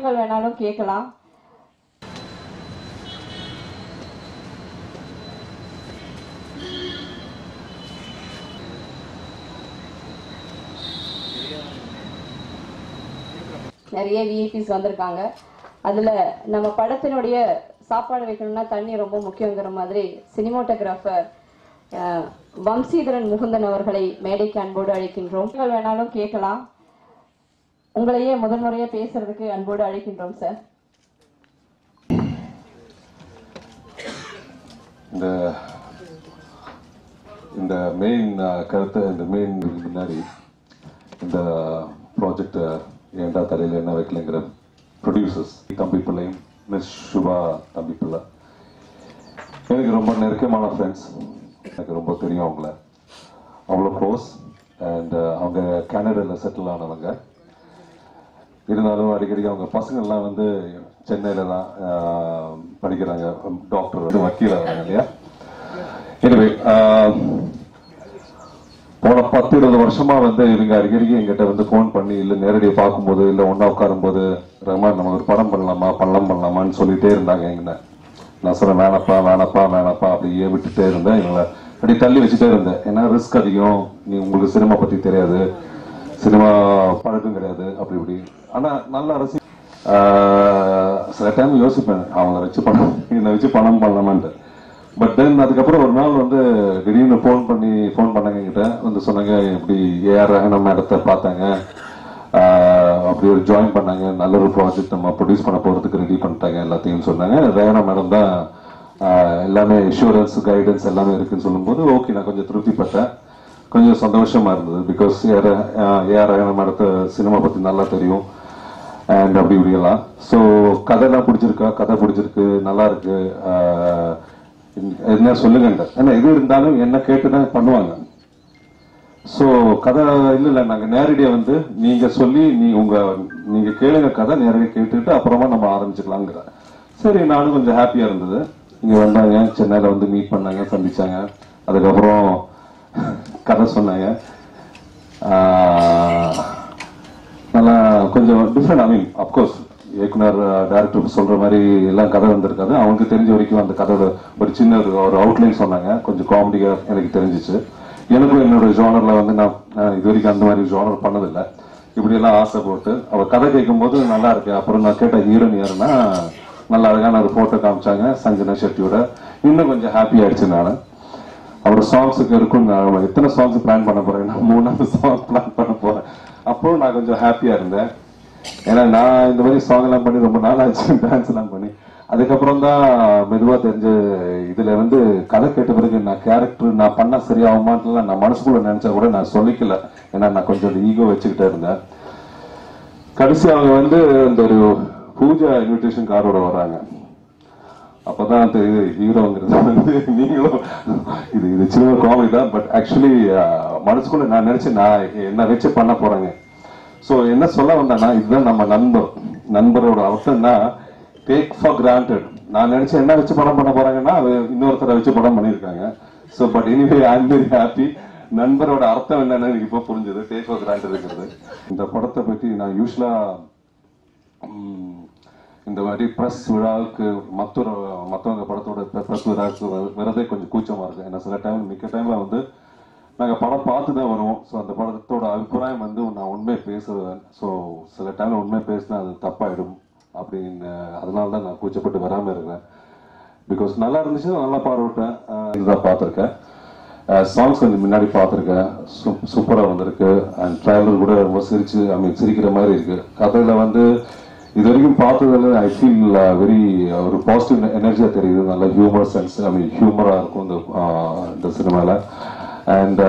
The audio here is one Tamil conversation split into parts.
விஷயங்கள் வேணாலும் கேட்கலாம் நிறைய விஐபிஸ் வந்திருக்காங்க அதுல நம்ம படத்தினுடைய சாப்பாடு வைக்கணும்னா தண்ணி ரொம்ப முக்கியங்கிற மாதிரி சினிமோட்டோகிராஃபர் வம்சீதரன் முகுந்தன் அவர்களை மேடைக்கு அன்போடு அழைக்கின்றோம் நீங்கள் வேணாலும் கேட்கலாம் உங்களையே முதன்முறையா பேசுறதுக்கு அன்போடு அழைக்கின்றோம் சார் இந்த இந்த மெயின் கருத்தை இந்த மெயின் முன்னாடி இந்த ப்ராஜெக்ட் ஏண்டா தலையில் என்ன வைக்கலைங்கிற ப்ரொடியூசர்ஸ் தம்பி பிள்ளையும் மிஸ் சுபா தம்பி பிள்ளை எனக்கு ரொம்ப நெருக்கமான ஃப்ரெண்ட்ஸ் எனக்கு ரொம்ப தெரியும் அவங்கள அவ்வளோ க்ளோஸ் அண்ட் அவங்க கனடாவில் செட்டில் ஆனவங்க இருந்தாலும் அடிக்கடி அவங்க பசங்கள்லாம் வந்து சென்னையில தான் ஆஹ், படிக்கிறாங்க டாக்டர் வந்து வக்கீல் ஆகிறாங்க இல்லையா எனவே போன பத்து இருபது வருஷமா வந்து இவங்க அடிக்கடி எங்கிட்ட வந்து ஃபோன் பண்ணி இல்ல நேரடியாக பார்க்கும்போது இல்ல ஒண்ணா உட்காரும்போது ரஹ்மான் நம்ம ஒரு படம் பண்ணலாமா பண்ணலாம் பண்ணலாமான்னு சொல்லிட்டே இருந்தாங்க எங்கன நான் சொன்னேன் வேணப்பா வேணப்பா வேணப்பா அப்படியே விட்டுட்டே இருந்தேன் இவங்களை அப்படி தள்ளி வச்சுட்டே இருந்தேன் ஏன்னா ரிஸ்க் அதிகம் நீ உங்களுக்கு சினிமா பத்தி தெரியாது சினிமா பழக்கம் கிடையாது அப்படி இப்படி ஆனா நல்லா ரசி ஆஹ் சில டைம் யோசிப்பேன் அவங்கள வச்சு பணம் என்னை வச்சு பணம் பண்ணலாமான்ட்டு பட் தென் அதுக்கப்புறம் ஒரு நாள் வந்து திடீர்னு ஃபோன் பண்ணி ஃபோன் பண்ணாங்க என்கிட்ட வந்து சொன்னாங்க இப்படி ஏஆர் ரஹனம் மேடத்தை பார்த்தாங்க ஆஹ் அப்படி ஒரு ஜாயின் பண்ணாங்க நல்ல ஒரு ப்ராஜெக்ட் நம்ம ப்ரொடியூஸ் பண்ண போறதுக்கு ரெடி பண்ணிட்டாங்க எல்லாத்தையும் சொன்னாங்க ரேனா மேடம் தான் ஆஹ் எல்லாமே இன்சூரன்ஸ் கைடன்ஸ் எல்லாமே இருக்குன்னு சொல்லும்போது ஓகே நான் கொஞ்சம் திருப்திப்பட்டேன் கொஞ்சம் சந்தோஷமா இருந்தது பிகாஸ் ஏஆர் ஏஆர் ரஹனா மேடத்தை சினிமா பத்தி நல்லா தெரியும் அண்ட் அப்படி இப்படி எல்லாம் ஸோ கதைலாம் பிடிச்சிருக்கா கதை பிடிச்சிருக்கு நல்லா இருக்கு ஆஹ் என்ன சொல்லுங்க ஏன்னா எது இருந்தாலும் என்ன கேட்டு தான் பண்ணுவாங்க ஸோ கதை இல்ல இல்ல நாங்க நேரடியா வந்து நீங்க சொல்லி நீ உங்க நீங்க கேளுங்க கதை நேரடியாக கேட்டுட்டு அப்புறமா நம்ம ஆரம்பிச்சுக்கலாங்கிற சரி நானும் கொஞ்சம் ஹாப்பியா இருந்தது இங்க வந்தாங்க சென்னையில வந்து மீட் பண்ணாங்க சந்திச்சாங்க அதுக்கப்புறம் கதை சொன்னாங்க ஆஹ் நல்லா கொஞ்சம் டிஃப்ரெண்ட் ஐ மீன் அப்கோர்ஸ் இயக்குனர் டைரக்டர் சொல்ற மாதிரி எல்லாம் கதை வந்திருக்காது அவங்களுக்கு தெரிஞ்ச வரைக்கும் அந்த கதையோட ஒரு சின்ன ஒரு ஒரு அவுட்லைன் சொன்னாங்க கொஞ்சம் காமெடியா எனக்கு தெரிஞ்சிச்சு எனக்கும் என்னோட ஜானர்ல வந்து நான் நான் இது வரைக்கும் அந்த மாதிரி ஜானர் பண்ணதில்லை இப்படி எல்லாம் ஆசை போட்டு அவ கதை கேட்கும்போது நல்லா இருக்கு அப்புறம் நான் கேட்ட ஹீரோயின் யாருன்னா நல்ல அழகான ஒரு போட்டோ காமிச்சாங்க சஞ்சனா ஷெட்டியோட இன்னும் கொஞ்சம் ஹாப்பி ஆயிடுச்சு நான் அவர் சாங்ஸுக்கு இருக்கும் நான் எத்தனை சாங்ஸ் பிளான் பண்ண போறேன் நான் மூணாவது சாங் பிளான் பண்ண போறேன் அப்போ நான் கொஞ்சம் ஹாப்பியா இருந்தேன் ஏன்னா நான் இந்த மாதிரி சாங் எல்லாம் பண்ணி ரொம்ப நாள் ஆச்சு டான்ஸ் எல்லாம் பண்ணி அதுக்கப்புறம் தான் மெதுவா தெரிஞ்ச இதுல வந்து கதை கேட்ட பிறகு நான் கேரக்டர் நான் பண்ணா சரியாகுமான்ட்டுலாம் நான் மனசுக்குள்ள நினைச்சா கூட நான் சொல்லிக்கல ஏன்னா நான் கொஞ்சம் ஈகோ வச்சுக்கிட்டே இருந்தேன் கடைசி அவங்க வந்து இந்த ஒரு பூஜா இன்விடேஷன் கார்டோட வராங்க அப்பதான் தெரியுது ஹீரோங்கிறது வந்து நீங்களும் இது இது சின்ன காமெடி தான் பட் ஆக்சுவலி மனசுக்குள்ள நான் நினைச்சேன் நான் என்ன வச்சு பண்ண போறேங்க சோ என்ன சொல்ல வந்தேன்னா இதுதான் நம்ம நண்பர் நண்பரோட அர்த்தம்னா டேக் ஃபார் கிராண்டட் நான் நினைச்சேன் என்ன வச்சு படம் பண்ண போறாங்கன்னா அது இன்னொருத்தரை வச்சு படம் பண்ணியிருக்காங்க so but anyway I am very happy நண்பரோட அர்த்தம் என்னன்னு எனக்கு இப்போ புரிஞ்சது டேக் ஃபார் கிராண்டட் இருக்கிறது இந்த படத்தை பத்தி நான் யூஸ்வலா ம், இந்த மாதிரி ப்ரெஸ் விழாவுக்கு மற்றொரு மற்றவங்க படத்தோட ப்ரெஸ் விழாவுக்கு வ- வரதே கொஞ்சம் கூச்சமா இருக்கு ஏன்னா சில டைம் மிக்க டைம்ல வந்து நாங்க படம் பார்த்து தான் வருவோம் ஸோ அந்த படத்தோட அபிப்பிராயம் வந்து நான் உண்மை பேசுவேன் ஸோ சில டைம்ல உண்மை பேசினா அது தப்பாயிடும் அப்படின்னு அதனால தான் நான் கூச்சப்பட்டு வராம இருக்கிறேன் பிகாஸ் நல்லா இருந்துச்சு நல்லா பாராட்டேன் அஹ் இதுதான் பார்த்துருக்கேன் சாங்ஸ் கொஞ்சம் முன்னாடி பார்த்துருக்கேன் சூப்பராக வந்திருக்கு அண்ட் ட்ரைலர் கூட ரொம்ப சிரிச்சு ஐ மீன் சிரிக்கிற மாதிரி இருக்கு கதையில வந்து இது வரைக்கும் பார்த்ததுல ஐ ஃபீல் வெரி ஒரு பாசிட்டிவ் எனர்ஜியாக தெரியுது நல்ல ஹியூமர் சென்ஸ் ஐ மீன் ஹியூமராக இருக்கும் இந்த ஆஹ், இந்த சினிமாவில் அண்ட்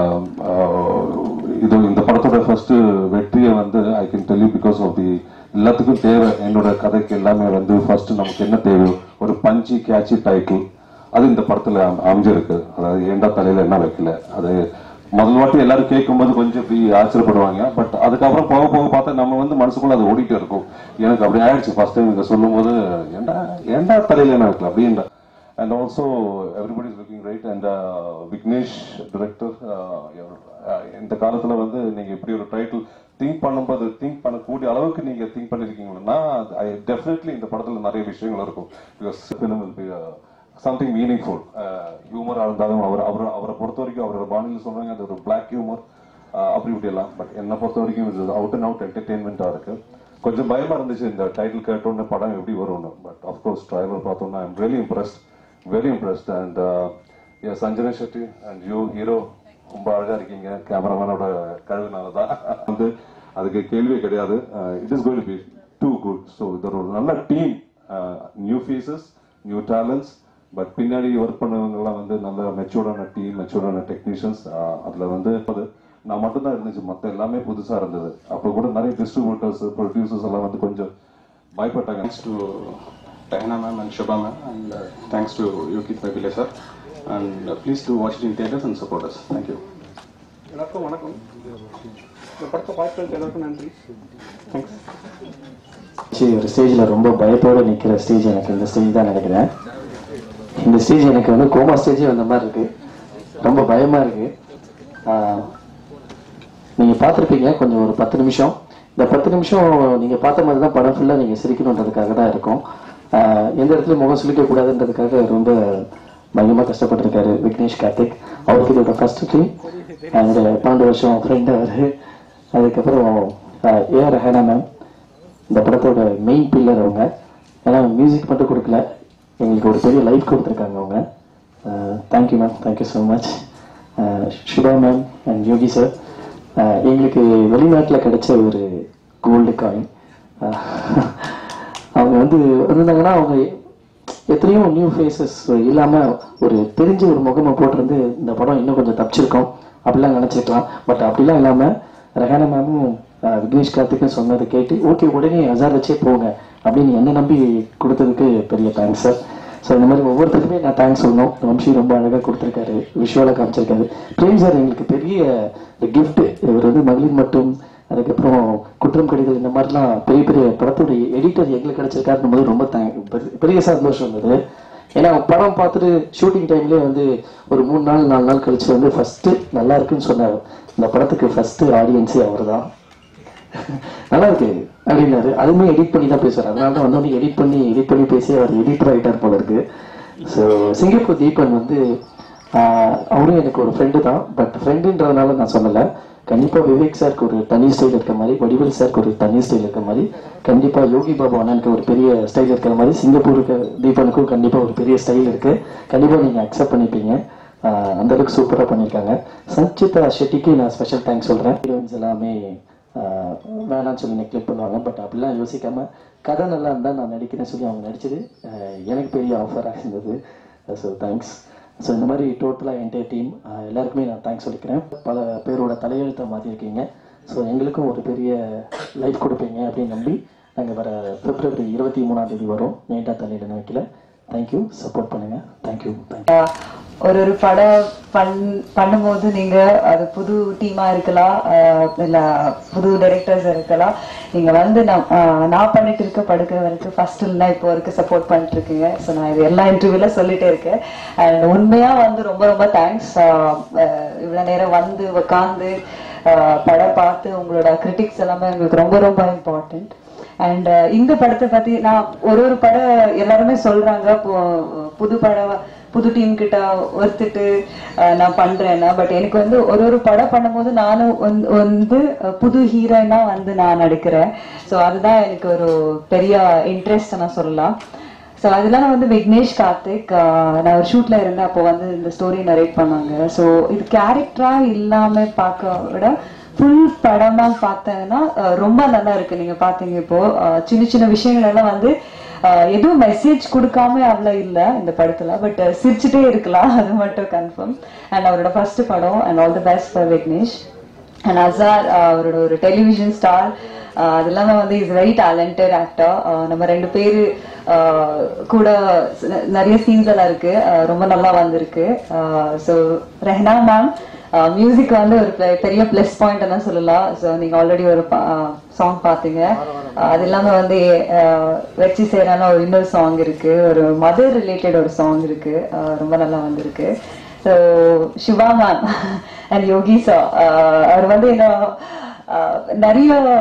இது இந்த படத்தோட ஃபர்ஸ்ட் வெற்றியை வந்து I can tell you because of the எல்லாத்துக்கும் தேவை என்னோட கதைக்கு எல்லாமே வந்து ஃபர்ஸ்ட் நமக்கு என்ன தேவை ஒரு பஞ்சி கேட்சி டைட்டில் அது இந்த படத்துல அம்- அமைஞ்சிருக்கு அதாவது ஏண்டா தலையில என்ன வைக்கல அது முதல் வாட்டி எல்லாரும் கேட்கும்போது கொஞ்சம் இப்படி ஆச்சரியப்படுவாங்க பட் அதுக்கப்புறம் போக போக பார்த்தா நம்ம வந்து மனசுக்குள்ள அது ஓடிட்டே இருக்கும் எனக்கு அப்படி ஆயிடுச்சு ஃபர்ஸ்ட் டைம் இதை சொல்லும்போது ஏண்டா ஏண்டா தலையில என்ன வைக்கல அப்படின்ற and also everybody is looking right and Vignesh director இந்த காலத்துல வந்து நீங்க இப்படி ஒரு டைட்டில் திங்க் பண்ணும்போது திங்க் பண்ணக்கூடிய இருக்கக்கூடிய அளவுக்கு நீங்க திங்க் பண்ணிருக்கீங்கன்னா ஐ டெஃபினெட்லி இந்த படத்துல நிறைய விஷயங்கள் இருக்கும் because film will be something meaningful ஹியூமரா இருந்தாலும் அவர் அவர் அவரை பொறுத்த வரைக்கும் அவரோட பாணியில் சொல்றாங்க அது ஒரு பிளாக் ஹியூமர் அப்படி இப்படி எல்லாம் பட் என்னை பொறுத்த வரைக்கும் இது அவுட் அண்ட் அவுட் என்டர்டெயின்மெண்டா இருக்கு கொஞ்சம் பயமா இருந்துச்சு இந்த டைட்டில் கேட்டோன்னு படம் எப்படி வரும்னு பட் அஃப்கோர்ஸ் ட்ரைவர் பார்த்தோம்னா I'm really impressed very impressed and Sanjana Shetty and you hero ரொம்ப அழகா இருக்கீங்க கேமராமேனோட கழுவினால தான் வந்து அதுக்கு கேள்வியே கிடையாது it is going be to good so இது ஒரு நல்ல team new faces new talents but பின்னாடி ஒர்க் பண்ணவங்கலாம் வந்து நல்ல மெச்சூர்டான டீம் மெச்சூர்டான டெக்னீஷியன்ஸ் அதுல வந்து அது நான் மட்டும் தான் இருந்துச்சு மத்த எல்லாமே புதுசா இருந்தது அப்போ கூட நிறைய டிஸ்ட்ரிபியூட்டர்ஸ் ப்ரொடியூசர்ஸ் எல்லாம் வந்து கொஞ்சம் பயப்பட்டாங்க Thanks to Diana ma'am and Shubha ma'am, and uh, thanks to Yukit Babile sir. And uh, please do watch it in theaters and support us. Thank you. எல்லாருக்கும் வணக்கம் இந்த படத்தை பார்த்து எல்லாருக்கும் நன்றி தேங்க்ஸ் சரி ஒரு ஸ்டேஜில் ரொம்ப பயத்தோட நிற்கிற ஸ்டேஜ் எனக்கு இந்த ஸ்டேஜ் தான் நினைக்கிறேன் இந்த ஸ்டேஜ் எனக்கு வந்து கோமா ஸ்டேஜே வந்த மாதிரி இருக்கு ரொம்ப பயமா இருக்கு ஆஹ், நீங்க பார்த்துருப்பீங்க கொஞ்சம் ஒரு பத்து நிமிஷம் இந்த பத்து நிமிஷம் நீங்க பார்த்த மாதிரி தான் படம் ஃபுல்லா நீங்க சிரிக்கணுன்றதுக்காக தான் இருக்கும் ஆஹ், எந்த இடத்துலயும் முகம் சுளிக்க கூடாதுன்றதுக்காக ரொம்ப பயங்கரமா கஷ்டப்பட்டிருக்காரு விக்னேஷ் கார்த்திக் அவருக்கு இதோட ஃபர்ஸ்ட் ஃபிலிம் அண்ட் பன்னெண்டு வருஷம் ஃப்ரெண்ட் அவரு அதுக்கப்புறம் ஏ ரஹானா மேம் இந்த படத்தோட மெயின் பில்லர் அவங்க ஏன்னா மியூசிக் மட்டும் கொடுக்கல எங்களுக்கு ஒரு பெரிய லைஃப் கொடுத்துருக்காங்க அவங்க thank you ma'am thank you so much Subha ma'am and Yogi sir எங்களுக்கு வெளிநாட்டில் கிடைச்ச ஒரு கோல்டு காயின் அவங்க வந்து இருந்தாங்கன்னா அவங்க எத்தனையோ நியூ ஃபேஸஸ் இல்லாம ஒரு தெரிஞ்ச ஒரு முகமை போட்டிருந்து இந்த படம் இன்னும் கொஞ்சம் தப்பிச்சிருக்கோம் அப்படிலாம் நினைச்சிருக்கலாம் பட் அப்படிலாம் இல்லாம ரஹானா மேமும் அஹ், விக்னேஷ் கார்த்திக்கும் சொன்னதை கேட்டு ஓகே உடனே அசார் வச்சே போங்க அப்படின்னு என்ன நம்பி கொடுத்ததுக்கு பெரிய தேங்க்ஸ் சார் ஸோ இந்த மாதிரி ஒவ்வொருத்தருக்குமே நான் தேங்க்ஸ் சொல்லணும் வம்சி ரொம்ப அழகாக கொடுத்துருக்காரு விஷுவலாக காமிச்சிருக்காரு பிரேம் சார் எங்களுக்கு பெரிய கிஃப்ட் இவர் வந்து மகளிர் மட்டும் அதுக்கப்புறம் குற்றம் கடிதல் இந்த மாதிரிலாம் பெரிய பெரிய படத்தோட எடிட்டர் எங்களுக்கு கிடைச்சிருக்காருன்னு போது ரொம்ப thank- பெரிய- பெரிய சந்தோஷம் இருந்தது ஏன்னா படம் பார்த்துட்டு ஷூட்டிங் டைம்லேயே வந்து ஒரு மூணு நாள் நாலு நாள் கழிச்சு வந்து ஃபர்ஸ்ட் நல்லா இருக்குன்னு சொன்னார் இந்த படத்துக்கு ஃபர்ஸ்ட் ஆடியன்ஸே அவர் தான் நல்லா இருக்கு அப்படின்னாரு அதுவுமே எடிட் பண்ணி தான் பேசுறாரு அதனால தான் வந்தோடனே எடிட் பண்ணி எடிட் பண்ணி பேசி அவர் எடிட்டர் ஆகிட்டார் போல இருக்கு ஸோ சிங்கப்பூர் தீபன் வந்து ஆஹ், அவரும் எனக்கு ஒரு ஃப்ரெண்டு தான் பட் ஃப்ரெண்டுன்றதுனால நான் சொல்லலை கண்டிப்பா விவேக் சாருக்கு ஒரு தனி ஸ்டைல் இருக்க மாதிரி வடிவேல் சாருக்கு ஒரு தனி ஸ்டைல் இருக்க மாதிரி கண்டிப்பா யோகி பாபு அண்ணனுக்கு ஒரு பெரிய ஸ்டைல் இருக்கிற மாதிரி சிங்கப்பூருக்கு தீபனுக்கும் கண்டிப்பா ஒரு பெரிய ஸ்டைல் இருக்கு கண்டிப்பா நீங்க அக்செப்ட் பண்ணிப்பீங்க ஆஹ், அந்த அளவுக்கு சூப்பரா பண்ணியிருக்காங்க சஞ்சிதா ஷெட்டிக்கு நான் ஸ்பெஷல் தேங்க்ஸ் சொல்றேன் ஹீரோயின்ஸ் எல்லாமே ஆஹ், வேணாம்னு சொல்லி நெக்லெக்ட் பண்ணுவாங்க பட் அப்படிலாம் யோசிக்காம கதை நல்லா இருந்தா நான் நடிக்கிறேன்னு சொல்லி அவங்க நடிச்சது ஆஹ், எனக்கு பெரிய ஆஃபராக இருந்தது ஸோ தேங்க்ஸ் ஸோ இந்த மாதிரி டோட்டலாக என்டையர் டீம் எல்லாருக்குமே நான் தேங்க்ஸ் சொல்லிக்கிறேன் பல பேரோட தலையெழுத்தை மாற்றிருக்கீங்க ஸோ எங்களுக்கும் ஒரு பெரிய லைஃப் கொடுப்பீங்க அப்படின்னு நம்பி நாங்கள் வர பிப்ரவரி இருபத்தி மூணாம் தேதி வரோம் நேட்டா தண்ணியிட நினைக்கல தேங்க்யூ சப்போர்ட் பண்ணுங்க தேங்க்யூ தேங்க்யூ ஒரு ஒரு படம் பண் பண்ணும்போது நீங்க அது புது டீமா இருக்கலாம் ஆஹ் இல்ல புது டைரக்டர்ஸ் இருக்கலாம் நீங்க வந்து நான் ஆஹ் நான் பண்ணிட்டு இருக்க படுக்கிற வரைக்கும் ஃபர்ஸ்ட் இல்லைன்னா இப்போ வரைக்கும் சப்போர்ட் பண்ணிட்டு இருக்கீங்க ஸோ நான் இது எல்லா இன்டர்வியூல சொல்லிட்டே இருக்கேன் அண்ட் உண்மையா வந்து ரொம்ப ரொம்ப தேங்க்ஸ் இவ்வளவு நேரம் வந்து உட்காந்து படம் பார்த்து உங்களோட கிரிட்டிக்ஸ் எல்லாமே எங்களுக்கு ரொம்ப ரொம்ப இம்பார்ட்டன்ட் அண்ட் இந்த படத்தை பத்தி நான் ஒரு ஒரு படம் எல்லாருமே சொல்றாங்க பு- புது படம் புது டீம் கிட்ட ஒருத்துட்டு அஹ், நான் பண்றேன்னா பட் எனக்கு வந்து ஒரு ஒரு படம் பண்ணும்போது நானும் வந்து- வந்து அஹ், புது ஹீரோயினா வந்து நான் நடிக்கிறேன் ஸோ அதுதான் எனக்கு ஒரு பெரிய இன்ட்ரெஸ்ட் நான் சொல்லலாம் ஸோ அதெல்லாம் நான் வந்து விக்னேஷ் கார்த்திக் ஆஹ் நான் ஒரு ஷூட்ல இருந்தேன் அப்போ வந்து இந்த ஸ்டோரி நரேட் பண்ணாங்க ஸோ இது கேரக்டரா இல்லாம பார்க்க விட ஃபுல் படமா பார்த்தேன்னா ஆஹ் ரொம்ப நல்லா இருக்கு நீங்க பாத்தீங்க இப்போ ஆஹ் சின்ன சின்ன விஷயங்கள் எல்லாம் வந்து ஆஹ் எதுவும் மெசேஜ் கொடுக்காம அவ்வளோ இல்லை இந்த படத்துல பட் சிரிச்சுட்டே இருக்கலாம் அது மட்டும் கன்ஃபார்ம் அண்ட் அவரோட ஃபர்ஸ்ட் படம் and all the best for Vignesh and Azar அவரோட ஒரு டெலிவிஷன் ஸ்டார் அது இல்லாம வந்து இஸ் வெரி டேலண்டட் ஆக்டர் நம்ம ரெண்டு பேரு ஆஹ் கூட ந- நிறைய சீன்ஸ் எல்லாம் இருக்கு ஆஹ் ரொம்ப நல்லா வந்திருக்கு ஸோ ரெஹ்னா மேம் மியூசிக் வந்து ஒரு பெ- பெரிய ப்ளஸ் பாயிண்ட் தான் சொல்லலாம் ஸோ நீங்க ஆல்ரெடி ஒரு சாங் பாத்தீங்க ஆஹ் அது இல்லாம வந்து ஆஹ் வெச்சி சேரான ஒரு இன்னொரு சாங் இருக்கு ஒரு மதர் ரிலேட்டட் ஒரு சாங் இருக்கு ஆஹ் ரொம்ப நல்லா வந்திருக்கு so Siva ma'am and Yogi sir அவர் வந்து என்ன ஆஹ் நிறைய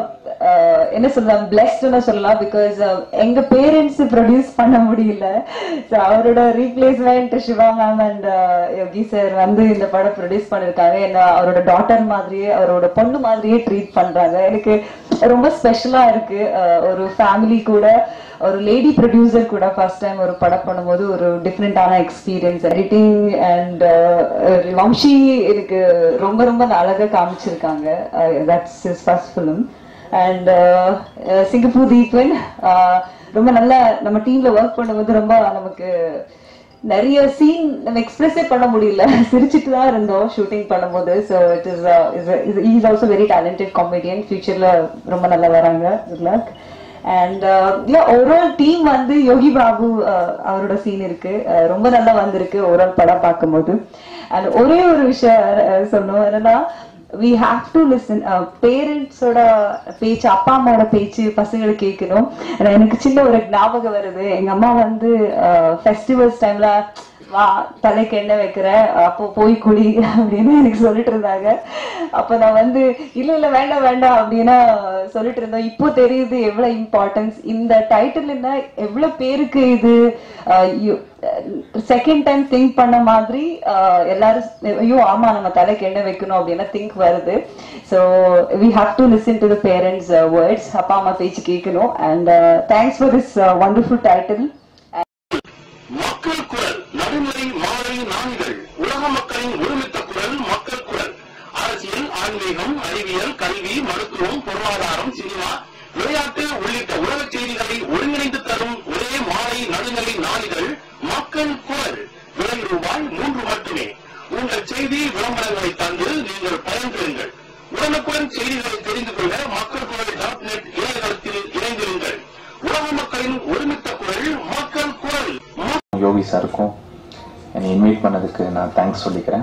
அஹ், என்ன சொல்லலாம் பிளெஸ்ட்னு சொல்லலாம் பிகாஸ் எங்க பேரண்ட்ஸ் ப்ரொடியூஸ் பண்ண முடியல So, அவரோட replacement Siva ma'am and Yogi sir வந்து இந்த படம் ப்ரொடியூஸ் பண்ணிருக்காங்க என்ன அவரோட டாட்டர் மாதிரியே அவரோட பொண்ணு மாதிரியே ட்ரீட் பண்றாங்க எனக்கு ரொம்ப ஸ்பெஷலா இருக்கு அஹ், ஒரு ஃபேமிலி கூட ஒரு லேடி ப்ரொடியூசர் கூட ஃபர்ஸ்ட் டைம் ஒரு படம் பண்ணும்போது ஒரு டிஃப்ரெண்டான எக்ஸ்பீரியன்ஸ் எடிட்டிங் அண்ட் வம்ஷி எனக்கு ரொம்ப ரொம்ப அழகா காமிச்சிருக்காங்க that's is first film and Singapore Deepan uh, ரொம்ப நல்ல நம்ம டீம்ல ஒர்க் பண்ணும்போது ரொம்ப நமக்கு நிறைய சீன் நம்ம எக்ஸ்பிரஸே பண்ண முடியல சிரிச்சிட்டு தான் இருந்தோம் ஷூட்டிங் பண்ணும்போது so it is is also very talented comedian ஃபியூச்சர்ல ரொம்ப நல்லா வராங்க good luck and overall team வந்து யோகி பாபு uh, அவரோட சீன் இருக்கு Uh, ரொம்ப நல்லா வந்திருக்கு ஓவரால் படம் பார்க்கும்போது அண்ட் ஒரே ஒரு விஷயம் uh, சொல்லணும் என்னன்னா வி ஹாவ் டு லிசன் பேரண்ட்ஸோட பேச்சு அப்பா அம்மாவோட பேச்சு பசங்களுக்கு கேட்கணும் ஆனா எனக்கு சின்ன ஒரு ஞாபகம் வருது எங்க அம்மா வந்து ஃபெஸ்டிவல்ஸ் டைம்ல வா தலைக்கு எண்ணெய் வைக்கிற அப்போ போய் குளி அப்படின்னு எனக்கு சொல்லிட்டு இருந்தாங்க அப்ப நான் வந்து இல்ல இல்ல வேண்டாம் வேண்டாம் அப்படின்னு சொல்லிட்டு இருந்தோம் இப்போ தெரியுது எவ்வளவு இம்பார்ட்டன்ஸ் இந்த டைட்டில் என்ன எவ்வளவு பேருக்கு இது செகண்ட் டைம் திங்க் பண்ண மாதிரி அஹ், எல்லாரும் ஐயோ ஆமா நம்ம தலைக்கு எண்ணெய் வைக்கணும் அப்படின்னா திங்க் வருது so we have to listen to the parents words அப்பா அம்மா பேச்சு கேட்கணும் and thanks for this wonderful title மக்கள் குரல் நடுநிலை மாலை நாணிகள் உலக மக்களின் ஒருமித்த குரல் மக்கள் குரல் அரசியல் ஆன்மீகம் அறிவியல் கல்வி மருத்துவம் பொருளாதாரம் சினிமா விளையாட்டு உள்ளிட்ட உலக செய்திகளை ஒருங்கிணைந்து தரும் ஒரே மாலை நடுநிலை நாளிதழ் மக்கள் குரல் விலை ரூபாய் மூன்று மட்டுமே உங்கள் செய்தி விளம்பரங்களை தந்து நீங்கள் பயன்பெறுங்கள் உடனுக்குடன் செய்திகளை தெரிந்து கொள்ள மக்கள் குரல் டாட் நெட் இணையதளத்தில் இணைந்திருங்கள் உலக மக்களின் ஒருமித்த குரல் மக்கள் குரல் யோகி சாருக்கும் என்னை இன்வைட் பண்ணதுக்கு நான் தேங்க்ஸ் சொல்லிக்கிறேன்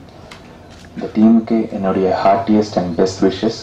இந்த டீமுக்கு என்னுடைய ஹார்ட்டியஸ்ட் அண்ட் பெஸ்ட் விஷஸ்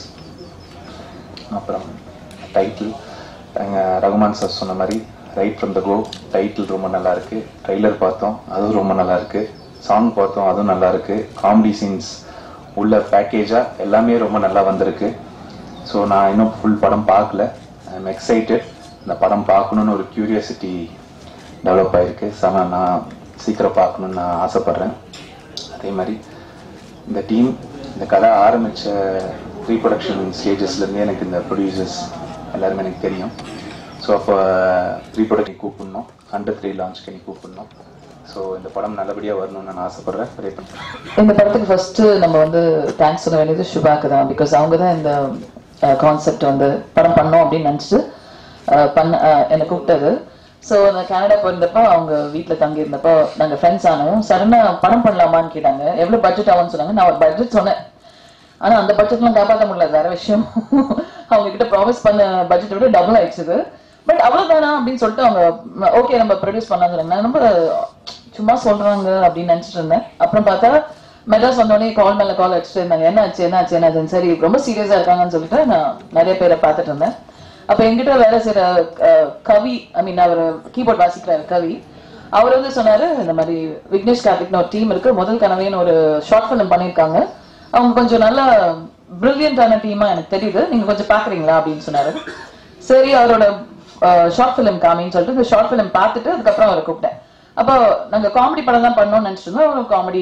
அப்புறம் டைட்டில் எங்கள் ரகுமான் சார் சொன்ன மாதிரி right from the go title ரொம்ப நல்லா இருக்கு ட்ரைலர் பார்த்தோம் அதுவும் ரொம்ப நல்லா இருக்கு சாங் பார்த்தோம் அதுவும் நல்லா இருக்கு காமெடி சீன்ஸ் உள்ள பேக்கேஜாக எல்லாமே ரொம்ப நல்லா வந்திருக்கு ஸோ நான் இன்னும் ஃபுல் படம் பார்க்கல ஐ எம் எக்ஸைட்டட் இந்த படம் பார்க்கணுன்னு ஒரு கியூரியாசிட்டி டெவலப் ஆயிருக்கு செம நான் சீக்கிரம் பார்க்கணுன்னு நான் ஆசைப்பட்றேன் அதே மாதிரி இந்த டீம் இந்த கதை ஆரம்பித்த ப்ரீ ப்ரொடக்ஷன் ஸ்டேஜஸ்லேருந்தே எனக்கு இந்த ப்ரொடியூசர்ஸ் எல்லாருமே எனக்கு தெரியும் ஸோ அப்போ ப்ரீ ப்ரொடக்ஷன் கூப்பிடணும் அண்டர் த்ரீ லான்ச்க்கு நீ கூப்பிடணும் ஸோ இந்த படம் நல்லபடியாக வரணும்னு நான் ஆசைப்பட்றேன் ப்ரே பண்ணுறேன் இந்த படத்துக்கு ஃபர்ஸ்ட் நம்ம வந்து தேங்க்ஸ் சொல்ல வேண்டியது சுபாக்கு தான் பிகாஸ் அவங்க தான் இந்த கான்செப்ட் வந்து படம் பண்ணோம் அப்படின்னு நினச்சிட்டு பண்ண அஹ், என்னை கூப்பிட்டது ஸோ நான் கனடா போயிருந்தப்போ அவங்க வீட்டில் தங்கி இருந்தப்போ நாங்கள் ஃப்ரெண்ட்ஸ் ஆனோம் சடனாக படம் பண்ணலாமான்னு கேட்டாங்க எவ்வளோ பட்ஜெட் ஆகும்னு சொன்னாங்க நான் ஒரு பட்ஜெட் சொன்னேன் ஆனா அந்த பட்ஜெட்லாம் காப்பாற்ற முடியல அது வேற விஷயம் அவங்க கிட்ட ப்ராமிஸ் பண்ண பட்ஜெட் விட டபுள் ஆயிடுச்சு பட் அவ்வளவுதானா அப்படின்னு சொல்லிட்டு அவங்க ஓகே நம்ம ப்ரொடியூஸ் பண்ணாங்க நான் ரொம்ப சும்மா சொல்றாங்க அப்படின்னு நினைச்சிட்டு இருந்தேன் அப்புறம் பார்த்தா மெட்ராஸ் வந்தோடனே கால் மேல கால் அடிச்சுட்டு இருந்தாங்க என்ன ஆச்சு என்ன ஆச்சு என்ன ஆச்சுன்னு சரி ரொம்ப சீரியஸா இருக்காங்கன்னு சொல்லிட்டு நான் நிறைய பேரை பார்த்துட்டு இருந்தேன் அப்ப என்கிட்ட வேலை செய்யற அஹ், கவி ஐ மீன் அவர் கீபோர்ட் வாசிக்கிறார் கவி அவர் வந்து சொன்னாரு இந்த மாதிரி விக்னேஷ் கார்த்திக்னு ஒரு டீம் இருக்கு முதல் கனவேன்னு ஒரு ஷார்ட் ஃபிலிம் பண்ணியிருக்காங்க அவங்க கொஞ்சம் நல்ல பிரில்லியண்டான டீமா எனக்கு தெரியுது நீங்க கொஞ்சம் பாக்குறீங்களா அப்படின்னு சொன்னாரு சரி அவரோட ஷார்ட் ஃபிலிம் காமின்னு சொல்லிட்டு இந்த ஷார்ட் ஃபிலிம் பார்த்துட்டு அதுக்கப்புறம் அவரை கூப்பிட்டேன் அப்போ நாங்க காமெடி படம் தான் பண்ணோம்னு நினைச்சிட்டு இருந்தோம் அவர் காமெடி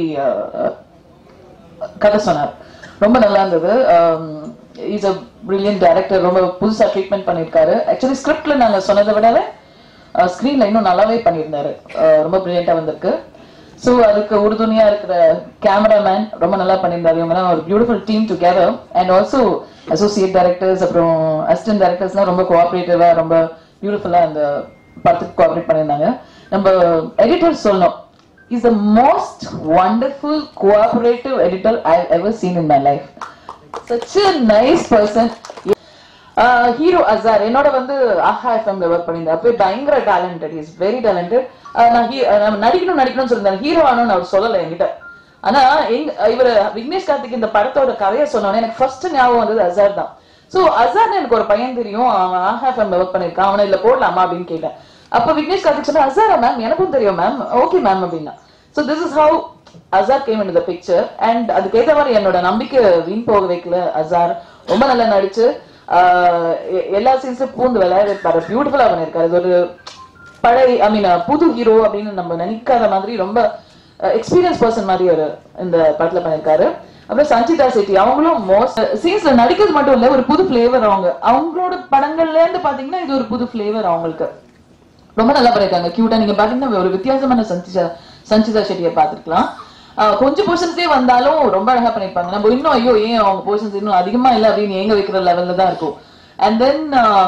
கதை சொன்னார் ரொம்ப நல்லா இருந்தது இஸ் அ பிரில்லியன்ட் டைரக்டர் ரொம்ப புதுசா ட்ரீட்மெண்ட் பண்ணியிருக்காரு ஆக்சுவலி ஸ்கிரிப்ட்ல நாங்க சொன்னதை விடவே ஸ்க்ரீன்ல இன்னும் நல்லாவே பண்ணியிருந்தாரு அஹ் ரொம்ப பிரில்லியண்டா வந்திருக்கு ஸோ அதுக்கு உறுதுணையா இருக்கிற கேமராமேன் ரொம்ப நல்லா பண்ணியிருந்தாரு இவங்க ஒரு beautiful team together and also associate directors அப்புறம் அசிஸ்டன்ட் டைரக்டர்ஸ்லாம் ரொம்ப கோஆபரேட்டிவா ரொம்ப பியூட்டிஃபுல்லா அந்த படத்துக்கு கோஆபரேட் பண்ணியிருந்தாங்க நம்ம எடிட்டர் சொல்லணும் is the most wonderful cooperative editor I ever seen in my life such a nice person hero Azar என்னோட வந்து ஆஹா எஃப்எம்ல ஒர்க் பண்ணியிருந்தேன் அப்போ பயங்கர டேலண்டட் இஸ் வெரி டேலண்டட் நான் he- அஹ் நான் நடிக்கணும் நடிக்கணும்னு சொல்லியிருந்தேன் ஹீரோ ஆனோன்னு அவர் சொல்லலை என்கிட்ட ஆனா எங்க இவர் விக்னேஷ் கார்த்திக் இந்த படத்தோட கதையை சொன்னோன்னே எனக்கு ஃபர்ஸ்ட் ஞாபகம் வந்தது அசார் தான் சோ அசார் எனக்கு ஒரு பையன் தெரியும் அவன் ஆஹா எஃப்எம்ல ஒர்க் பண்ணியிருக்கான் அவனை இதுல போடலாமா அப்படின்னு கேட்டேன் அப்ப விக்னேஷ் கார்த்திக் சொன்னா அசாரா மேம் எனக்கும் தெரியும் மேம் ஓகே மேம் அப்படின்னா so this is how Azar came in the picture and அதுக்கேற்ற மாதிரி என்னோட நம்பிக்கை வீண் போக வைக்கல அசார் ரொம்ப நல்லா நடிச்சு ஆஹ் எ- எல்லா சீன்ஸும் பூந்து விளையாடிருப்பாரு பியூட்டிஃபுல்லா பண்ணிருக்காரு இது ஒரு பழைய ஐ மீன் புது ஹீரோ அப்படின்னு நம்ம நினைக்காத மாதிரி ரொம்ப எக்ஸ்பீரியன்ஸ் பர்சன் மாதிரி ஒரு இந்த படத்துல பண்ணிருக்காரு அப்புறம் சஞ்சிதா செட்டி அவங்களும் மோஸ்ட் சீன்ஸ்ல நடிக்கிறது மட்டும் இல்ல ஒரு புது ஃபிளேவர் அவங்க அவங்களோட படங்கள்ல இருந்து பாத்தீங்கன்னா இது ஒரு புது ஃபிளேவர் அவங்களுக்கு ரொம்ப நல்லா பண்ணிருக்காங்க கியூட்டா நீங்க பாத்தீங்கன்னா ஒரு வித்தியாசமான சஞ்சிதா சஞ்சிதா செட்டியை பார்த்திருக்கலாம் ஆஹ் கொஞ்சம் போர்ஷன்ஸே வந்தாலும் ரொம்ப அழகா பண்ணிருப்பாங்க நம்ம இன்னும் ஐயோ ஏன் அவங்க போர்ஷன்ஸ் இன்னும் அதிகமா இல்ல அப்படின்னு ஏங்க வைக்கிற லெவல்ல தான் இருக்கும் and then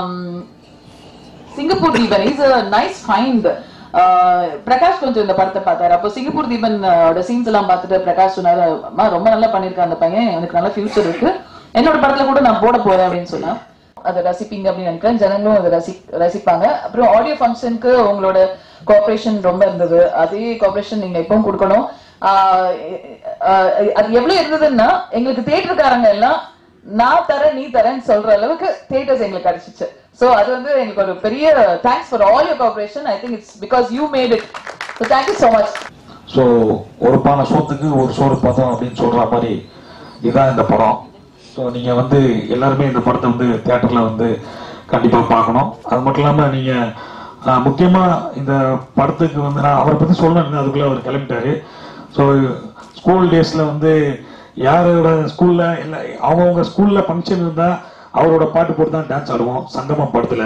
Singapore Deepan is a nice find Prakash கொஞ்சம் இந்த படத்தை பார்த்தாரு அப்போ சிங்கப்பூர் தீபன் சீன்ஸ் எல்லாம் பார்த்துட்டு பிரகாஷ் சொன்னாரு "அம்மா, ரொம்ப நல்லா பண்ணிருக்கான் அந்த பையன் எனக்கு நல்ல ஃபியூச்சர் இருக்கு என்னோட படத்துல கூட நான் போட போறேன் அப்படின்னு சொன்னா அதை ரசிப்பீங்க அப்படின்னு நினைக்கிறேன் ஜனங்களும் அதை ரசி ரசிப்பாங்க அப்புறம் ஆடியோ ஃபங்க்ஷனுக்கு உங்களோட கோஆபரேஷன் ரொம்ப இருந்தது அதே கோஆபரேஷன் நீங்க எப்பவும் கொடுக்கணும் ஆஹ் ஆஹ் அது எவ்வளவு இருந்ததுன்னா எங்களுக்கு தியேட்டருக்காரங்க எல்லாம் நான் தரேன் நீ தரேன்னு சொல்ற அளவுக்கு தியேட்டர்ஸ் எங்களுக்கு கிடைச்சிச்சு சோ அது வந்து எங்களுக்கு ஒரு பெரிய thanks for all your cooperation I think it's because you made it so thank you so much so ஒரு பானை சோத்துக்கு ஒரு சோறு பதம் அப்படின்னு சொல்ற மாதிரி இதுதான் இந்த படம் ஸோ நீங்க வந்து எல்லாருமே இந்த படத்தை வந்து தியேட்டர்ல வந்து கண்டிப்பா பார்க்கணும் அது மட்டும் இல்லாம நீங்க ஆஹ், முக்கியமா இந்த படத்துக்கு வந்து நான் அவரை பத்தி சொல்லணும் அதுக்குள்ள அவர் கிளம்பிட்டாரு ஸோ ஸ்கூல் டேஸ்ல வந்து யாரோட ஸ்கூல்ல இல்ல அவங்கவுங்க ஸ்கூல்ல ஃபங்க்ஷன் இருந்தா அவரோட பாட்டு போட்டு தான் டான்ஸ் ஆடுவோம் சங்கமம் படத்துல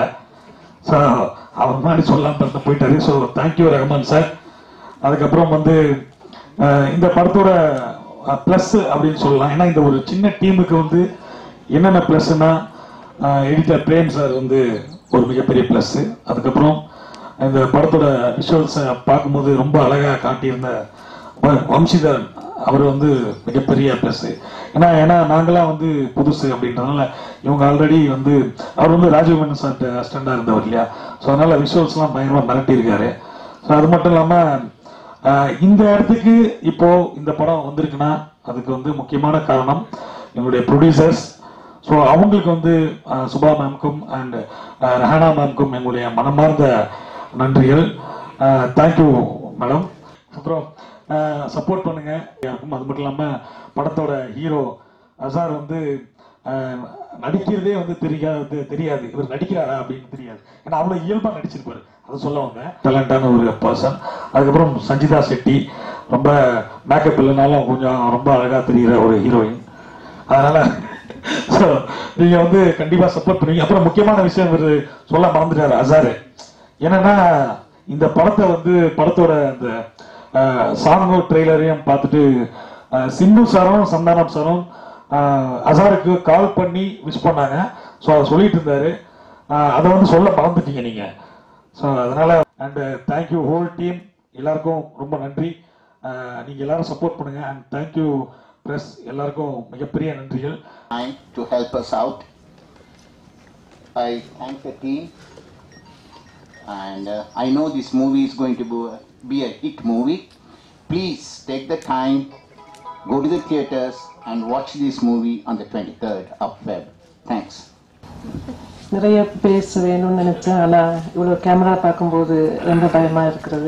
ஸோ அவர் மாதிரி சொல்லாம பிறந்து போயிட்டாரு ஸோ தேங்க்யூ ரஹ்மான் சார் அதுக்கப்புறம் வந்து அஹ், இந்த படத்தோட ப்ளஸ் அப்படின்னு சொல்லலாம் ஏன்னா இந்த ஒரு சின்ன டீமுக்கு வந்து என்னென்ன ப்ளஸ்னா எடிட்டர் பிரேம் சார் வந்து ஒரு மிகப்பெரிய ப்ளஸ் அதுக்கப்புறம் இந்த படத்தோட விஷுவல்ஸை பார்க்கும்போது ரொம்ப அழகா காட்டியிருந்த வ- வம்சிதரன் அவர் வந்து மிகப்பெரிய ப்ளஸ் ஏன்னா ஏன்னா நாங்களாம் வந்து புதுசு அப்படின்றதுனால இவங்க ஆல்ரெடி வந்து அவர் வந்து ராஜீவ் மேனன் சார் அசிஸ்டண்டா இருந்தவர் இல்லையா ஸோ அதனால விஷுவல்ஸ்லாம் பயங்கரமா மிரட்டியிருக்காரு ஸோ அது மட்டும் இல்லாம ஆஹ், இந்த இடத்துக்கு இப்போ இந்த படம் வந்திருக்குன்னா அதுக்கு வந்து முக்கியமான காரணம் எங்களுடைய ப்ரொடியூசர்ஸ் ஸோ அவங்களுக்கு வந்து ஆஹ், சுபா மேம்க்கும் அண்ட் ரஹானா மேம்க்கும் எங்களுடைய மனமார்ந்த நன்றிகள் தேங்க்யூ மேடம் அப்புறம் சப்போர்ட் பண்ணுங்க யாருக்கும் அது மட்டும் இல்லாம படத்தோட ஹீரோ அசார் வந்து ஆஹ், நடிக்கிறதே வந்து தெரியாது தெரியாது இவர் நடிக்கிறாரா அப்படின்னு தெரியாது ஏன்னா அவ்வளவு இயல்பா நடிச்சிருப்பாரு அதை சொல்ல வந்தேன் டேலண்டான ஒரு பர்சன் அதுக்கப்புறம் சஞ்சிதா செட்டி ரொம்ப மேக்கப் இல்லைனாலும் கொஞ்சம் ரொம்ப அழகா தெரிகிற ஒரு ஹீரோயின் அதனால so, நீங்க வந்து கண்டிப்பா சப்போர்ட் பண்ணுவீங்க அப்புறம் முக்கியமான விஷயம் இவரு சொல்ல மறந்துட்டாரு அசாரு என்னன்னா இந்த படத்தை வந்து படத்தோட அந்த சாங்கோ ட்ரெய்லரையும் பார்த்துட்டு அஹ், சிம்பு சாரும் சந்தானம் சாரும் அஹ், அசாருக்கு கால் பண்ணி விஷ் பண்ணாங்க ஸோ அதை சொல்லிட்டு இருந்தாரு அஹ், அதை வந்து சொல்ல மறந்துட்டீங்க நீங்க ஸோ அதனால அண்ட் தேங்க்யூ ஹோல் டீம் எல்லாருக்கும் ரொம்ப நன்றி அஹ், நீங்க எல்லாரும் சப்போர்ட் பண்ணுங்க அண்ட் தேங்க்யூ பிரஸ் எல்லாருக்கும் மிகப்பெரிய நன்றிகள் time to help us out. I thank the team, and uh, I know this movie is going to be a, be a hit movie. Please take the time, go to the theaters, and watch this movie on the 23rd of Feb. Thanks. நிறைய பேச வேணும்னு நினைச்சேன் ஆனா இவ்வளவு கேமரா பார்க்கும்போது ரொம்ப பயமா இருக்கிறது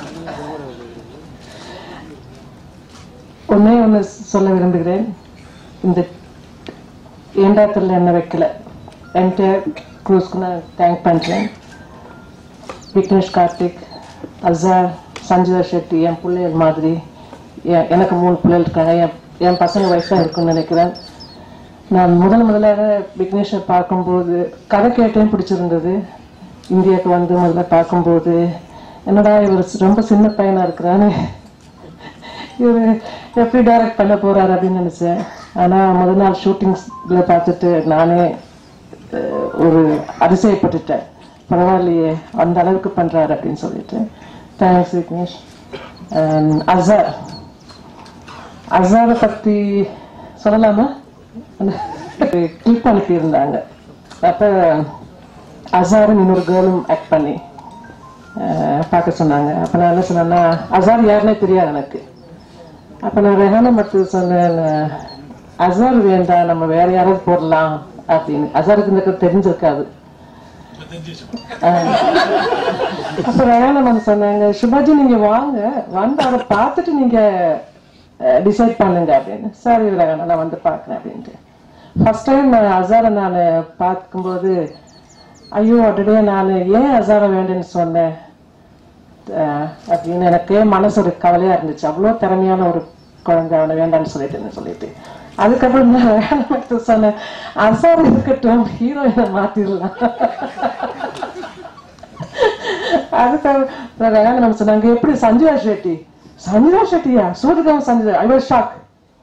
ஒன்னே ஒன்று சொல்ல விரும்புகிறேன் இந்த ஏண்டாத்தில் என்ன வைக்கல என்டையர் க்ரூஸ்க்கு நான் தேங்க் பண்றேன் விக்னேஷ் கார்த்திக் அசார் சஞ்சிதா ஷெட்டி என் பிள்ளைகள் மாதிரி எ- எனக்கு மூணு பிள்ளைகள் இருக்காங்க என் என் பசங்க வயசா இருக்குன்னு நினைக்கிறேன் நான் முதல் முதலாக விக்னேஷை பார்க்கும்போது கதை கேட்டேன் பிடிச்சிருந்தது இந்தியாவுக்கு வந்து முதல்ல பார்க்கும்போது என்னடா இவர் ரொம்ப சின்ன பையனா இருக்கிறான்னு இவர் எப்படி டைரக்ட் பண்ண போறாரு அப்படின்னு நினைச்சேன் ஆனா முதல் நாள் ஷூட்டிங்ஸ்ல பார்த்துட்டு நானே அஹ், ஒரு அதிசயப்பட்டுட்டேன் பரவாயில்லையே அந்த அளவுக்கு பண்றாரு அப்படின்னு சொல்லிட்டு தேங்க்ஸ் விக்னேஷ் And அசார் அசாரை பத்தி சொல்லலாமா கிளிப் அனுப்பியிருந்தாங்க அப்ப அசாரும் இன்னொரு கேர்ளும் ஆக்ட் பண்ணி அஹ், பார்க்க சொன்னாங்க அப்ப நான் என்ன சொன்னேன்னா அசார் யாருன்னே தெரியாது எனக்கு அப்ப நான் ரெஹானா மட்டும் சொன்னேன் அசார் வேண்டாம் நம்ம வேற யாராவது போடலாம் அப்படின்னு அசாருக்கு இந்த கதை தெரிஞ்சிருக்காது அஹ், அப்ப ரெஹானா வந்து சொன்னாங்க சுபாஜி நீங்க வாங்க வந்து அதை பார்த்துட்டு நீங்க டிசைட் பண்ணுங்க அப்படின்னு சரி ரெஹானா நான் வந்து பார்க்கறேன் அப்படின்ட்டு ஃபர்ஸ்ட் டைம் அசாரை நான் பார்க்கும்போது ஐயோ உடனே நான் ஏன் அசாரை வேண்டுன்னு சொன்னேன் அஹ் அப்படின்னு எனக்கு மனசு ஒரு கவலையா இருந்துச்சு அவ்வளோ திறமையான ஒரு குழந்தை அவனை வேண்டாம்னு சொல்லிட்டு சொல்லிட்டு அதுக்கப்புறம் நான் வேணாம்னு சொன்னேன் அசார் இருக்கட்டும் ஹீரோயினை மாத்திடலாம் அதுக்காக வேணாம் நம்ம சொன்னாங்க எப்படி சஞ்சயா ஷெட்டி சஞ்சயா ஷெட்டியா Suryakanth Sanjaya I was shock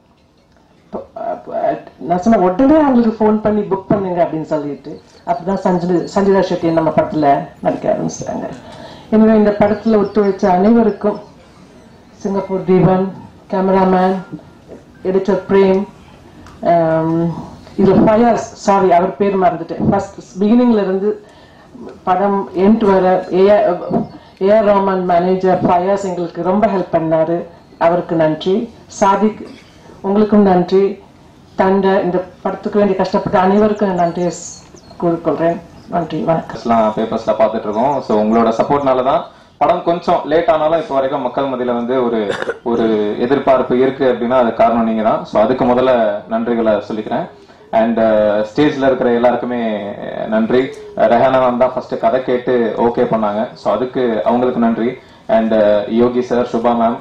நான் சொன்ன உடனே அவங்களுக்கு ஃபோன் பண்ணி புக் பண்ணுங்க அப்படின்னு சொல்லிட்டு அப்பதான் சஞ்சு சஞ்சிதா ஷெட்டி நம்ம படத்துல நடிக்க ஆரம்பிச்சிட்டாங்க எனவே இந்த படத்துல ஒத்துழைச்ச அனைவருக்கும் Singapore Deepan cameraman editor Prem ஆம், இதுல ஃபயர்ஸ் சாரி அவர் பேர் மறந்துட்டேன் ஃபர்ஸ்ட் பிகினிங்ல இருந்து படம் எண்ட் வர ஏஆர் ஏஆர் ரோமன் மேனேஜர் ஃபயர்ஸ் எங்களுக்கு ரொம்ப ஹெல்ப் பண்ணாரு அவருக்கு நன்றி சாதிக் உங்களுக்கும் நன்றி தண்டை இந்த படத்துக்கு வேண்டி கஷ்டப்பட்ட அனைவருக்கும் நன்றி கூறிக்கொள்றேன் நன்றி வணக்கம் எல்லாம் பேப்பர்ஸ்ல பார்த்துட்டு இருக்கோம் ஸோ உங்களோட சப்போர்ட்னால தான் படம் கொஞ்சம் லேட் ஆனாலும் இப்போ வரைக்கும் மக்கள் மத்தியில வந்து ஒரு ஒரு எதிர்பார்ப்பு இருக்கு அப்படின்னா அது காரணம் நீங்க தான் ஸோ அதுக்கு முதல்ல நன்றிகளை சொல்லிக்கிறேன் அண்ட் ஸ்டேஜ்ல இருக்கிற எல்லாருக்குமே நன்றி ரெஹானா மேம் தான் ஃபர்ஸ்ட் கதை கேட்டு ஓகே பண்ணாங்க ஸோ அதுக்கு அவங்களுக்கு நன்றி and Yogi sir Subha ma'am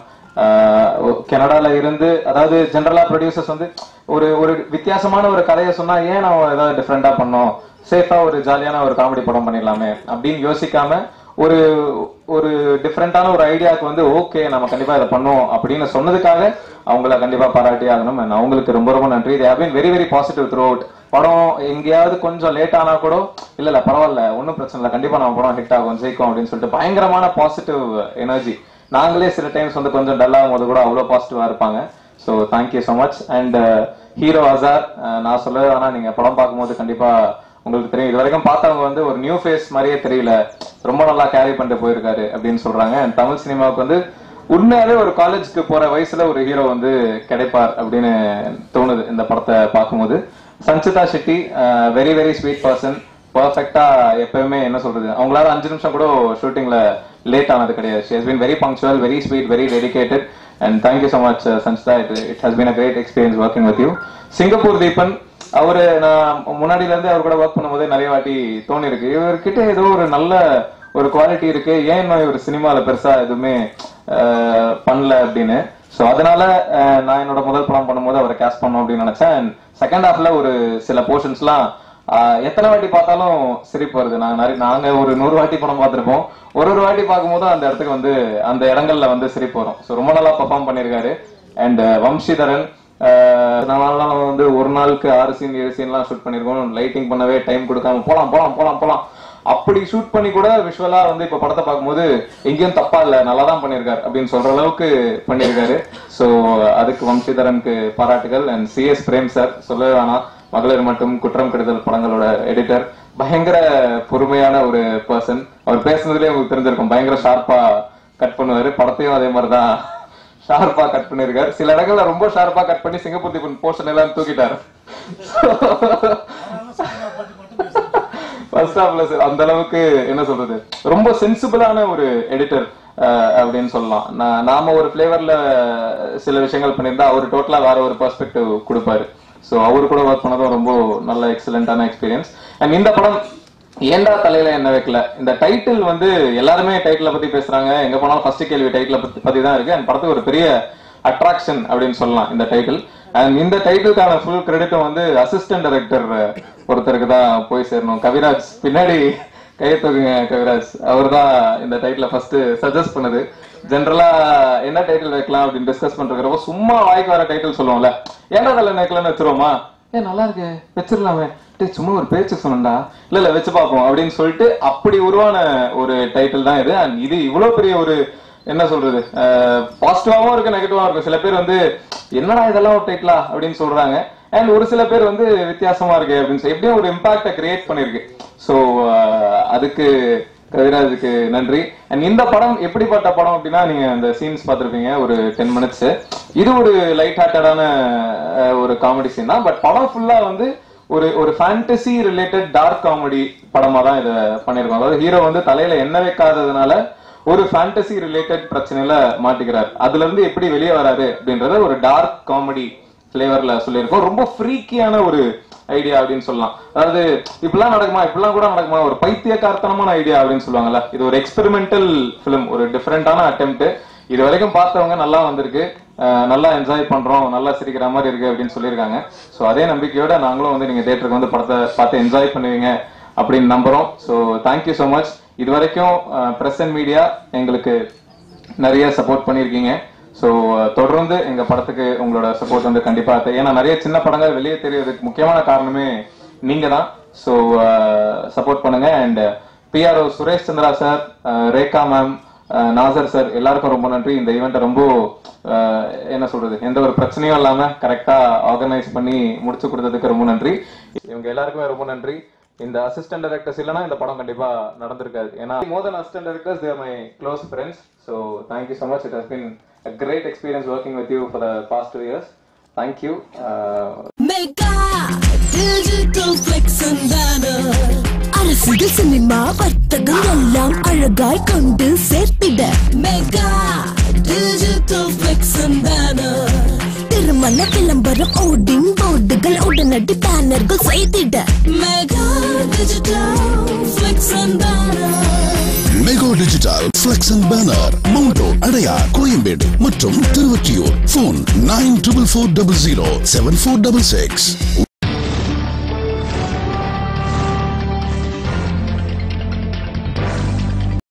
கனடால இருந்து அதாவது ஜென்ரலா ப்ரொடியூசர்ஸ் வந்து ஒரு ஒரு வித்தியாசமான ஒரு கதையை சொன்னா ஏன் நம்ம ஏதாவது டிஃப்ரெண்டா பண்ணோம் சேஃபா ஒரு ஜாலியான ஒரு காமெடி படம் பண்ணிடலாமே அப்படின்னு யோசிக்காம ஒரு ஒரு டிஃப்ரெண்டான ஒரு ஐடியாவுக்கு வந்து ஓகே நம்ம கண்டிப்பா இதை பண்ணுவோம் அப்படின்னு சொன்னதுக்காக அவங்கள கண்டிப்பா பாராட்டி ஆகணும் And அவங்களுக்கு ரொம்ப ரொம்ப நன்றி they have very very positive throughout படம் எங்கேயாவது கொஞ்சம் லேட் ஆனா கூட இல்ல இல்ல பரவாயில்ல ஒன்றும் பிரச்சனை இல்லை கண்டிப்பா நம்ம படம் ஹிட் ஆகும் ஜெயிக்கும் அப்படின்னு சொல்லிட்டு பயங்கரமான பாசிட்டிவ் எனர்ஜி நாங்களே சில டைம்ஸ் வந்து கொஞ்சம் டல் ஆகும் போது கூட அவ்வளோ பாசிட்டிவா இருப்பாங்க so thank you so much and hero Azhar நான் சொல்லவே வேணா நீங்க படம் பார்க்கும்போது கண்டிப்பா உங்களுக்கு தெரியும் இது வரைக்கும் பார்த்தவங்க வந்து ஒரு நியூ ஃபேஸ் மாதிரியே தெரியல ரொம்ப நல்லா கேரி பண்ணிட்டு போயிருக்காரு அப்படின்னு சொல்றாங்க And தமிழ் சினிமாவுக்கு வந்து உண்மையாவே ஒரு காலேஜ்க்கு போற வயசுல ஒரு ஹீரோ வந்து கிடைப்பார் அப்படின்னு தோணுது இந்த படத்தை பார்க்கும்போது Sanchita Shetty very very sweet person பர்ஃபெக்டா எப்பவுமே என்ன சொல்றது அவங்களால அஞ்சு நிமிஷம் கூட ஷூட்டிங்ல லேட் ஆனது கிடையாது she has been very punctual very sweet very dedicated and thank you so much Sanchita it it has been a great experience working with you Singapore Deepan அவரு நான் முன்னாடில இருந்து அவர் கூட ஒர்க் பண்ணும்போதே நிறைய வாட்டி தோணி இருக்கு இவர்கிட்ட ஏதோ ஒரு நல்ல ஒரு குவாலிட்டி இருக்கு ஏன் இன்னும் இவர் சினிமால பெருசா எதுவுமே அஹ், பண்ணல அப்படின்னு சோ அதனால அஹ், நான் என்னோட முதல் படம் பண்ணும்போது அவரை கேஸ்ட் பண்ணோம் அப்படின்னு நினைச்சேன் செகண்ட் ஹாஃப்ல ஒரு சில போர்ஷன்ஸ்லாம் எத்தனை வாட்டி பார்த்தாலும் சிரிப்பு வருது நான் நிறைய நாங்க ஒரு நூறு வாட்டி படம் பார்த்திருப்போம் ஒரு ஒரு வாட்டி பார்க்கும்போது அந்த இடத்துக்கு வந்து அந்த இடங்கள்ல வந்து சிரிப்பு வரும் ஸோ ரொம்ப நல்லா பெர்ஃபார்ம் பண்ணியிருக்காரு அண்ட் வம்சிதரன் ஆஹ் நான்லாம் வந்து ஒரு நாளுக்கு ஆறு சீன் ஏழு சீன்லாம் ஷூட் பண்ணிருக்கோம் லைட்டிங் பண்ணவே டைம் கொடுக்காம போலாம் போலாம் போலாம் போலாம் அப்படி ஷூட் பண்ணி கூட விஷுவலா வந்து இப்ப படத்தை பார்க்கும்போது எங்கேயும் தப்பா இல்ல நல்லா தான் பண்ணிருக்காரு அப்படின்னு சொல்ற அளவுக்கு பண்ணிருக்காரு சோ அதுக்கு வம்சிதரனுக்கு பாராட்டுகள் and C S Prem sir சொல்லவே வேணாம் மகளிர் மட்டும் குற்றம் கெடுதல் படங்களோட எடிட்டர் பயங்கர பொறுமையான ஒரு பர்சன் அவர் பேசுனதுலயே உங்களுக்கு தெரிஞ்சிருக்கும் பயங்கர ஷார்ப்பா கட் பண்ணுவாரு படத்தையும் அதே மாதிரிதான் ஷார்ப்பா கட் பண்ணிருக்காரு சில இடங்கள்ல ரொம்ப ஷார்ப்பா கட் பண்ணி சிங்கப்பூர் தீபன் போர்ஷன் எல்லாம் தூக்கிட்டாரு ஃபர்ஸ்ட் ஹாஃப்ல அந்த அளவுக்கு என்ன சொல்றது ரொம்ப சென்சிபிளான ஒரு எடிட்டர் அப்படின்னு சொல்லலாம் நா- நாம ஒரு ஃபிளேவர்ல சில விஷயங்கள் பண்ணியிருந்தா அவர் டோட்டலா வேற ஒரு பெர்ஸ்பெக்டிவ் கொடுப்பாரு சோ அவரு கூட ஒர்க் பண்ணதும் ரொம்ப நல்ல எக்ஸலண்டான எக்ஸ்பீரியன்ஸ் அண்ட் இந்த படம் ஏண்டா தலையில என்ன வைக்கல இந்த டைட்டில் வந்து எல்லாருமே டைட்டில பத்தி பேசுறாங்க எங்க போனாலும் ஃபர்ஸ்ட் கேள்வி டைட்டில பத்தி பத்தி தான் இருக்கு அண்ட் படத்துக்கு ஒரு பெரிய அட்ராக்ஷன் அப்படின்னு சொல்லலாம் இந்த டைட்டில் அண்ட் இந்த டைட்டிலுக்கான ஃபுல் கிரெடிட்டும் வந்து அசிஸ்டன்ட் டைரக்டர் ஒருத்தருக்கு தான் போய் சேரணும் கவிராஜ் பின்னாடி கையை தூக்குங்க கவிராஜ் அவர் தான் இந்த டைட்டில ஃபர்ஸ்ட் சஜஸ்ட் பண்ணது ஜென்ரலா என்ன டைட்டில் வைக்கலாம் அப்படின்னு டிஸ்கஸ் பண்றப்போ சும்மா வாய்க்கு வர டைட்டில் சொல்லுவோம்ல ஏன்டா அதில் வைக்கலாம்னு வச்சிருவோமா ஏ நல்லா இருக்கு வச்சிடலாமே டேய் சும்மா ஒரு பேச்சு சொன்னேன்டா இல்ல இல்ல வச்சு பார்ப்போம் அப்படின்னு சொல்லிட்டு அப்படி உருவான ஒரு டைட்டில் தான் இது அண்ட் இது இவ்வளவு பெரிய ஒரு என்ன சொல்றது பாசிட்டிவாவும் இருக்கு நெகட்டிவாவும் இருக்கு சில பேர் வந்து என்னடா இதெல்லாம் ஒரு டைட்டிலா அப்படின்னு சொல்றாங்க அண்ட் ஒரு சில பேர் வந்து வித்தியாசமா இருக்கு அப்படின்னு சொல்லி எப்படியும் ஒரு இம்பாக்ட கிரியேட் பண்ணிருக்கு சோ அதுக்கு கவிராஜுக்கு நன்றி அண்ட் இந்த படம் எப்படிப்பட்ட படம் அப்படின்னா நீங்க அந்த சீன்ஸ் பார்த்திருப்பீங்க ஒரு டென் மினிட்ஸ் இது ஒரு லைட் ஹார்ட்டடான ஒரு காமெடி சீன் தான் பட் படம் ஃபுல்லா வந்து ஒரு ஒரு ஃபேண்டசி ரிலேட்டட் டார்க் காமெடி படமா தான் இதை பண்ணிருக்கோம் அதாவது ஹீரோ வந்து தலையில எண்ணெய் வைக்காததுனால ஒரு ஃபேண்டசி ரிலேட்டட் பிரச்சனையில மாட்டிக்கிறார் அதுல இருந்து எப்படி வெளியே வராரு அப்படின்றத ஒரு டார்க் காமெடி ஃபிளேவர்ல சொல்லியிருக்கோம் ரொம்ப ஃப்ரீக்கியான ஒரு ஐடியா அப்படின்னு சொல்லலாம் அதாவது இப்படிலாம் நடக்குமா இப்படிலாம் கூட நடக்குமா ஒரு பைத்தியக்காரத்தனமான ஐடியா அப்படின்னு சொல்லுவாங்கல்ல இது ஒரு எக்ஸ்பெரிமெண்டல் ஃபிலிம் ஒரு டிஃப்ரெண்டான அட்டெம்ட் இது வரைக்கும் பார்த்தவங்க நல்லா வந்திருக்கு அஹ் நல்லா என்ஜாய் பண்றோம் நல்லா சிரிக்கிற மாதிரி இருக்கு அப்படின்னு சொல்லியிருக்காங்க ஸோ அதே நம்பிக்கையோட நாங்களும் வந்து நீங்க தேட்டருக்கு வந்து படத்தை பார்த்து என்ஜாய் பண்ணுவீங்க அப்படின்னு நம்புறோம் ஸோ தேங்க்யூ ஸோ மச் இது வரைக்கும் பிரஸ் அண்ட் மீடியா எங்களுக்கு நிறைய சப்போர்ட் பண்ணியிருக்கீங்க ஸோ தொடர்ந்து எங்க படத்துக்கு உங்களோட சப்போர்ட் வந்து கண்டிப்பா தேவை. ஏன்னா நிறைய சின்ன படங்கள் வெளியே தெரியறதுக்கு முக்கியமான காரணமே நீங்க தான் ஸோ சப்போர்ட் பண்ணுங்க and PRO Suresh Chandra sir Rekha ma'am Nassar sir எல்லாருக்கும் ரொம்ப நன்றி இந்த ஈவெண்ட்டை ரொம்ப அஹ், என்ன சொல்றது எந்த ஒரு பிரச்சனையும் இல்லாம கரெக்டா ஆர்கனைஸ் பண்ணி முடிச்சு கொடுத்ததுக்கு ரொம்ப நன்றி இவங்க எல்லாருக்குமே ரொம்ப நன்றி இந்த அசிஸ்டன்ட் டைரக்டர்ஸ் இல்லைன்னா இந்த படம் கண்டிப்பா நடந்திருக்காது ஏன்னா more than assistant directors they're my close friends so thank you so much it has been a great experience working with you for the past two years. Thank you. Uh, Mega Digital Flex அரசியல் சினிமா வர்த்தகம் எல்லாம் அழகாய் கொண்டு சேர்த்திட மெகா டிஜிட்டல் ஃபிளிக்ஸ் திருமண விளம்பரம் ஓடிங் போர்டுகள் உடனடி பேனர்கள் செய்திட Mega Digital Flex Mega Digital Flex and banner Mount Road Adyar Koyambedu மற்றும் Thiruvottiyur phone nine triple four double zero seven four double six